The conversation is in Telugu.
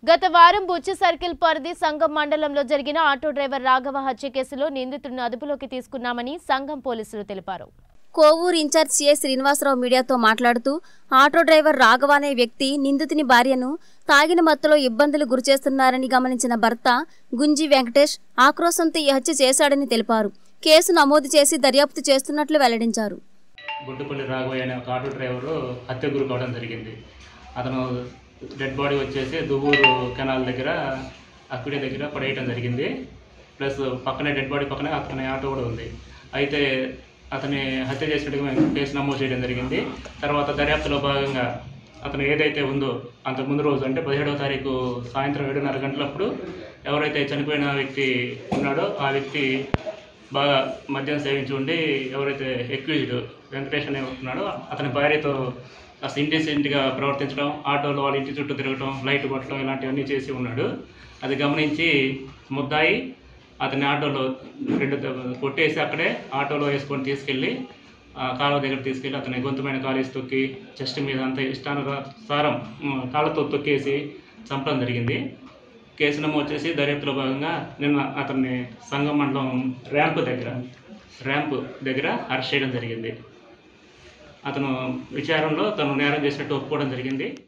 గత వారం బుచ్చి సర్కిల్ పరిధి సంఘం మండలంలో జరిగిన ఆటో డ్రైవర్ రాఘవ హత్య కేసులో నిందితుడిని అదుపులోకి తీసుకున్నామని సంఘం పోలీసులు తెలిపారు కోవూరు ఇన్ఛార్జ్ సిఐ శ్రీనివాసరావు మీడియాతో మాట్లాడుతూ ఆటో డ్రైవర్ రాఘవ అనే వ్యక్తి నిందితుని భార్యను తాగిన మత్తులో ఇబ్బందులు గురిచేస్తున్నారని గమనించిన భర్త గుంజి వెంకటేష్ ఆక్రోశంతో ఈ హత్య చేశాడని తెలిపారు కేసు నమోదు చేసి దర్యాప్తు చేస్తున్నట్లు వెల్లడించారు గుడ్డుపల్లి రాఘవయ్య అనే ఒక ఆటో డ్రైవరు హత్య గురి కావడం జరిగింది అతను డెడ్ బాడీ వచ్చేసి దువ్వూరు కెనాల్ దగ్గర అక్కడే దగ్గర పడేయటం జరిగింది ప్లస్ పక్కనే డెడ్ బాడీ పక్కనే అతని ఆటో కూడా ఉంది అయితే అతని హత్య చేసినట్టుగా మేము కేసు నమోదు చేయడం జరిగింది తర్వాత దర్యాప్తులో భాగంగా అతను ఏదైతే ఉందో అంతకు ముందు రోజు అంటే పదిహేడవ తారీఖు సాయంత్రం ఏడున్నర గంటలప్పుడు ఎవరైతే చనిపోయిన వ్యక్తి ఉన్నాడో ఆ వ్యక్తి బాగా మద్యం సేవించి ఉండి ఎవరైతే ఎక్యూజ్డ్ వెంకటేష్ అనే ఉన్నాడో అతని భార్యతో కాస్త ఇంటెన్సెంట్గా ప్రవర్తించడం ఆటోలో వాళ్ళ ఇంటి చుట్టూ తిరగటం లైట్ కొట్టడం ఇలాంటివన్నీ చేసి ఉన్నాడు అది గమనించి ముద్దాయి అతని ఆటోలో రెండు దెబ్బ- కొట్టేసి అక్కడే ఆటోలో వేసుకొని తీసుకెళ్ళి ఆ కాలువ దగ్గర తీసుకెళ్ళి అతని గొంతుమైన కాలేసి తొక్కి చెస్ట్ మీద అంతా ఇష్టానుసారం ఉమ్, కాళ్ళతో తొక్కేసి చంపడం జరిగింది కేసు నమోదు చేసి దర్యాప్తులో భాగంగా నిన్న అతన్ని సంగం మండలం ర్యాంప్ దగ్గర ర్యాంప్ దగ్గర అరెస్ట్ చేయడం జరిగింది అతను విచారణలో తను నేరం చేసినట్టు ఒప్పుకోవడం జరిగింది